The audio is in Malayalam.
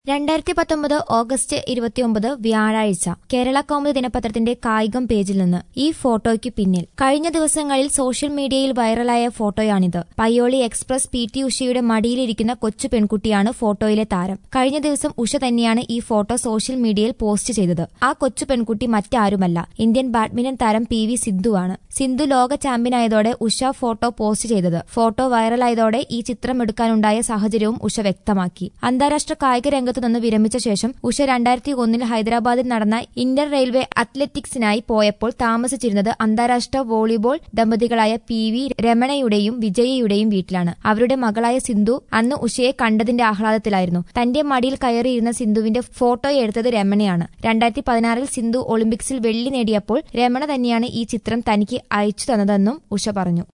രണ്ടായിരത്തി പത്തൊമ്പത് ഓഗസ്റ്റ് ഇരുപത്തിയൊമ്പത് വ്യാഴാഴ്ച കേരള കൗമുദി ദിനപത്രത്തിന്റെ കായികം പേജിൽ നിന്ന് ഈ ഫോട്ടോയ്ക്ക് പിന്നിൽ കഴിഞ്ഞ ദിവസങ്ങളിൽ സോഷ്യൽ മീഡിയയിൽ വൈറലായ ഫോട്ടോയാണിത് പയ്യോളി എക്സ്പ്രസ് പി ടി ഉഷയുടെ മടിയിലിരിക്കുന്ന കൊച്ചു പെൺകുട്ടിയാണ് ഫോട്ടോയിലെ താരം കഴിഞ്ഞ ദിവസം ഉഷ തന്നെയാണ് ഈ ഫോട്ടോ സോഷ്യൽ മീഡിയയിൽ പോസ്റ്റ് ചെയ്തത് ആ കൊച്ചു പെൺകുട്ടി മറ്റാരുമല്ല ഇന്ത്യൻ ബാഡ്മിന്റൺ താരം പി വി സിന്ധുവാണ് സിന്ധു ലോക ചാമ്പ്യനായതോടെ ഉഷ ഫോട്ടോ പോസ്റ്റ് ചെയ്തത് ഫോട്ടോ വൈറലായതോടെ ഈ ചിത്രം എടുക്കാനുണ്ടായ സാഹചര്യവും ഉഷ വ്യക്തമാക്കി അന്താരാഷ്ട്ര കായിക രംഗത്തു നിന്ന് വിരമിച്ച ശേഷം ഉഷ രണ്ടായിരത്തി ഒന്നിൽ ഹൈദരാബാദിൽ നടന്ന ഇന്റർ റെയിൽവേ അത്ലറ്റിക്സിനായി പോയപ്പോൾ താമസിച്ചിരുന്നത് അന്താരാഷ്ട്ര വോളിബോൾ ദമ്പതികളായ പി വി രമണയുടെയും വിജയയുടെയും വീട്ടിലാണ് അവരുടെ മകളായ സിന്ധു അന്ന് ഉഷയെ കണ്ടതിന്റെ ആഹ്ലാദത്തിലായിരുന്നു തന്റെ മടിയിൽ കയറിയിരുന്ന സിന്ധുവിന്റെ ഫോട്ടോ എടുത്തത് രമണയാണ് രണ്ടായിരത്തി പതിനാറിൽ സിന്ധു ഒളിമ്പിക്സിൽ വെള്ളി നേടിയപ്പോൾ രമണ തന്നെയാണ് ഈ ചിത്രം തനിക്ക് അയച്ചു തന്നതെന്നും ഉഷ പറഞ്ഞു